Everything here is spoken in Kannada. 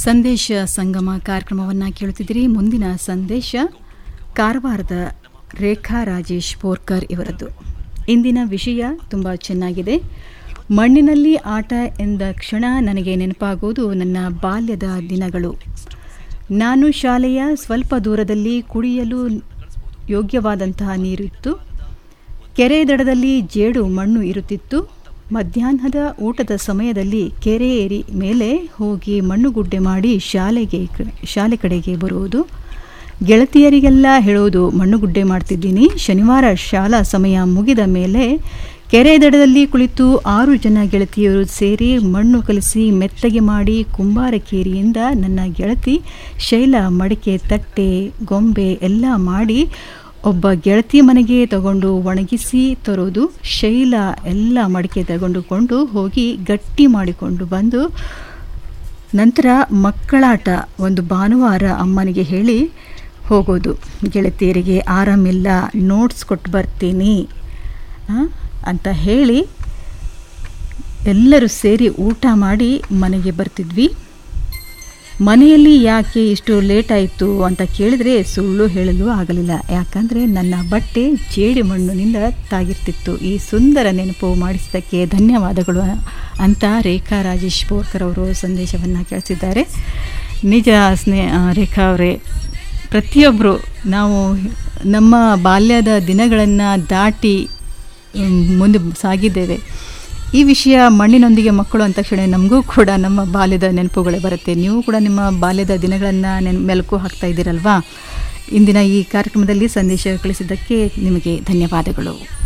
ಸಂದೇಶ ಸಂಗಮ ಕಾರ್ಯಕ್ರಮವನ್ನು ಕೇಳುತ್ತಿದ್ದೀರಿ ಮುಂದಿನ ಸಂದೇಶ ಕಾರವಾರದ ರೇಖಾ ರಾಜೇಶ್ ಬೋರ್ಕರ್ ಇವರದ್ದು ಇಂದಿನ ವಿಷಯ ತುಂಬ ಚೆನ್ನಾಗಿದೆ ಮಣ್ಣಿನಲ್ಲಿ ಆಟ ಎಂದ ಕ್ಷಣ ನನಗೆ ನೆನಪಾಗುವುದು ನನ್ನ ಬಾಲ್ಯದ ದಿನಗಳು ನಾನು ಶಾಲೆಯ ಸ್ವಲ್ಪ ದೂರದಲ್ಲಿ ಕುಡಿಯಲು ಯೋಗ್ಯವಾದಂತಹ ನೀರಿತ್ತು ಕೆರೆ ದಡದಲ್ಲಿ ಜೇಡು ಮಣ್ಣು ಇರುತ್ತಿತ್ತು ಮಧ್ಯಾಹ್ನದ ಊಟದ ಸಮಯದಲ್ಲಿ ಕೆರೆ ಏರಿ ಮೇಲೆ ಹೋಗಿ ಮಣ್ಣುಗುಡ್ಡೆ ಮಾಡಿ ಶಾಲೆಗೆ ಶಾಲೆ ಕಡೆಗೆ ಬರುವುದು ಗೆಳತಿಯರಿಗೆಲ್ಲ ಹೇಳುವುದು ಮಣ್ಣುಗುಡ್ಡೆ ಮಾಡ್ತಿದ್ದೀನಿ ಶನಿವಾರ ಶಾಲಾ ಸಮಯ ಮುಗಿದ ಮೇಲೆ ಕೆರೆ ದಡದಲ್ಲಿ ಕುಳಿತು ಆರು ಜನ ಗೆಳತಿಯರು ಸೇರಿ ಮಣ್ಣು ಕಲಿಸಿ ಮೆತ್ತಗೆ ಮಾಡಿ ಕುಂಬಾರಕೇರಿಯಿಂದ ನನ್ನ ಗೆಳತಿ ಶೈಲ ಮಡಿಕೆ ತಟ್ಟೆ ಗೊಂಬೆ ಎಲ್ಲ ಮಾಡಿ ಒಬ್ಬ ಗೆಳತಿ ಮನೆಗೆ ತಗೊಂಡು ಒಣಗಿಸಿ ತರೋದು ಶೈಲ ಎಲ್ಲ ಮಡಿಕೆ ತಗೊಂಡುಕೊಂಡು ಹೋಗಿ ಗಟ್ಟಿ ಮಾಡಿಕೊಂಡು ಬಂದು ನಂತರ ಮಕ್ಕಳಾಟ ಒಂದು ಭಾನುವಾರ ಅಮ್ಮನಿಗೆ ಹೇಳಿ ಹೋಗೋದು ಗೆಳತಿಯರಿಗೆ ಆರಾಮಿಲ್ಲ ನೋಟ್ಸ್ ಕೊಟ್ಟು ಬರ್ತೀನಿ ಅಂತ ಹೇಳಿ ಎಲ್ಲರೂ ಸೇರಿ ಊಟ ಮಾಡಿ ಮನೆಗೆ ಬರ್ತಿದ್ವಿ ಮನೆಯಲ್ಲಿ ಯಾಕೆ ಇಷ್ಟು ಲೇಟ್ ಆಯಿತು ಅಂತ ಕೇಳಿದರೆ ಸುಳ್ಳು ಹೇಳಲು ಆಗಲಿಲ್ಲ ಯಾಕಂದರೆ ನನ್ನ ಬಟ್ಟೆ ಜೇಡಿ ಮಣ್ಣಿನಿಂದ ತಾಗಿರ್ತಿತ್ತು ಈ ಸುಂದರ ನೆನಪು ಮಾಡಿಸಿದ್ದಕ್ಕೆ ಧನ್ಯವಾದಗಳು ಅಂತ ರೇಖಾ ರಾಜೇಶ್ ಬೋರ್ಕರ್ ಅವರು ಸಂದೇಶವನ್ನು ಕಳಿಸಿದ್ದಾರೆ ನಿಜ ಸ್ನೇ ರೇಖಾ ಅವರೇ ಪ್ರತಿಯೊಬ್ಬರು ನಾವು ನಮ್ಮ ಬಾಲ್ಯದ ದಿನಗಳನ್ನು ದಾಟಿ ಮುಂದೆ ಸಾಗಿದ್ದೇವೆ ಈ ವಿಷಯ ಮಣ್ಣಿನೊಂದಿಗೆ ಮಕ್ಕಳು ಅಂತ ತಕ್ಷಣ ನಮಗೂ ಕೂಡ ನಮ್ಮ ಬಾಲ್ಯದ ನೆನಪುಗಳೇ ಬರುತ್ತೆ ನೀವು ಕೂಡ ನಿಮ್ಮ ಬಾಲ್ಯದ ದಿನಗಳನ್ನು ನೆನ್ ಮೆಲುಕು ಹಾಕ್ತಾ ಇದ್ದೀರಲ್ವಾ ಇಂದಿನ ಈ ಕಾರ್ಯಕ್ರಮದಲ್ಲಿ ಸಂದೇಶ ಕಳಿಸಿದ್ದಕ್ಕೆ ನಿಮಗೆ ಧನ್ಯವಾದಗಳು